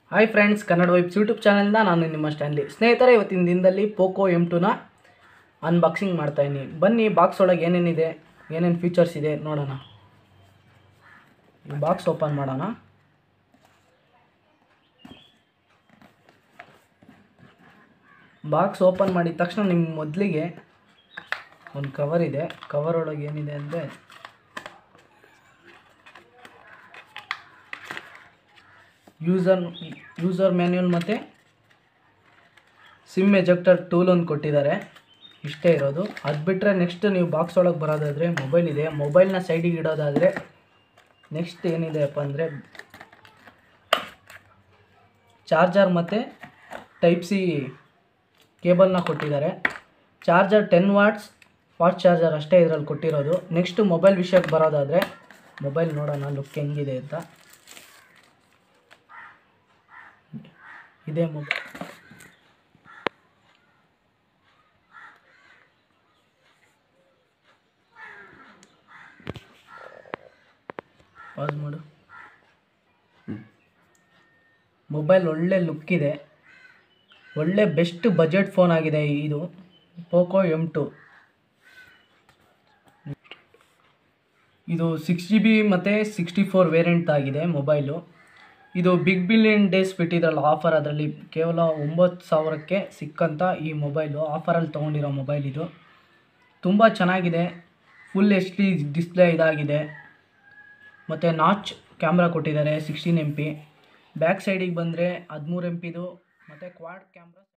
hi friends Kannada vibes YouTube ಚಾನಲ್ನ ನಾನು ನಿಮ್ಮ ಸ್ಟ್ಯಾನ್ಲಿ ಸ್ನೇಹಿತರೆ ಇವತ್ತಿನ ದಿನದಲ್ಲಿ ಪೋಕೋ ಎಮ್ ಟುನ ಅನ್ಬಾಕ್ಸಿಂಗ್ ಮಾಡ್ತಾಯಿದ್ದೀನಿ ಬನ್ನಿ ಬಾಕ್ಸ್ ಒಳಗೆ ಏನೇನಿದೆ ಏನೇನು ಫೀಚರ್ಸ್ ಇದೆ ನೋಡೋಣ ಈ ಬಾಕ್ಸ್ ಓಪನ್ ಮಾಡೋಣ ಬಾಕ್ಸ್ ಓಪನ್ ಮಾಡಿದ ತಕ್ಷಣ ನಿಮ್ಮ ಮೊದಲಿಗೆ ಒಂದು ಕವರ್ ಇದೆ ಕವರ್ ಒಳಗೆ ಏನಿದೆ ಅಂದರೆ ಯೂಸರ್ ಯೂಸರ್ ಮ್ಯಾನ್ಯುವಲ್ ಮತ್ತು ಸಿಮ್ ಎಜೆಕ್ಟರ್ ಟೂಲ್ ಒಂದು ಕೊಟ್ಟಿದ್ದಾರೆ ಇಷ್ಟೇ ಇರೋದು ಅದು ಬಿಟ್ಟರೆ ನೆಕ್ಸ್ಟ್ ನೀವು ಬಾಕ್ಸ್ ಒಳಗೆ ಬರೋದಾದರೆ ಮೊಬೈಲ್ ಇದೆ ಮೊಬೈಲ್ನ ಸೈಡಿಗೆ ಇಡೋದಾದರೆ ನೆಕ್ಸ್ಟ್ ಏನಿದೆಯಪ್ಪ ಅಂದರೆ ಚಾರ್ಜರ್ ಮತ್ತು ಟೈಪ್ ಸಿ ಕೇಬಲ್ನ ಕೊಟ್ಟಿದ್ದಾರೆ charger ten watts fast charger ಅಷ್ಟೇ ಇದರಲ್ಲಿ ಕೊಟ್ಟಿರೋದು ನೆಕ್ಸ್ಟ್ ಮೊಬೈಲ್ ವಿಷಯಕ್ಕೆ ಬರೋದಾದರೆ ಮೊಬೈಲ್ ನೋಡೋಣ ಲುಕ್ ಹೆಂಗಿದೆ ಅಂತ ಇದೇ ಮೊಬೈಲ್ ಪಾಸ್ ಮಾಡು ಮೊಬೈಲ್ ಒಳ್ಳೆ ಲುಕ್ ಇದೆ ಒಳ್ಳೆ ಬೆಸ್ಟ್ ಬಜೆಟ್ ಫೋನ್ ಆಗಿದೆ ಇದು ಪೋಕೋ ಎಮ್ ಟು ಇದು ಸಿಕ್ಸ್ ಜಿ ಬಿ ಮತ್ತು ಸಿಕ್ಸ್ಟಿ ಫೋರ್ ವೇರಿಯಂಟ್ ಆಗಿದೆ ಮೊಬೈಲು ಇದು ಬಿಗ್ ಬಿಲಿಯನ್ ಡೇಸ್ ಬಿಟ್ಟಿದ್ರಲ್ಲ ಆಫರ್ ಅದರಲ್ಲಿ ಕೇವಲ ಒಂಬತ್ತು ಸಾವಿರಕ್ಕೆ ಸಿಕ್ಕಂಥ ಈ ಮೊಬೈಲು ಆಫರಲ್ಲಿ ತೊಗೊಂಡಿರೋ ಮೊಬೈಲ್ ಇದು ತುಂಬ ಚೆನ್ನಾಗಿದೆ ಫುಲ್ ಎಚ್ ಡಿ ಡಿಸ್ಪ್ಲೇ ಇದಾಗಿದೆ ಮತ್ತು ನಾಚ್ ಕ್ಯಾಮ್ರಾ ಕೊಟ್ಟಿದ್ದಾರೆ ಸಿಕ್ಸ್ಟೀನ್ ಎಮ್ ಪಿ ಬ್ಯಾಕ್ ಸೈಡಿಗೆ ಬಂದರೆ ಹದಿಮೂರು ಎಮ್ ಪಿದು ಮತ್ತು ಕ್ವಾಡ್ ಕ್ಯಾಮ್ರಾ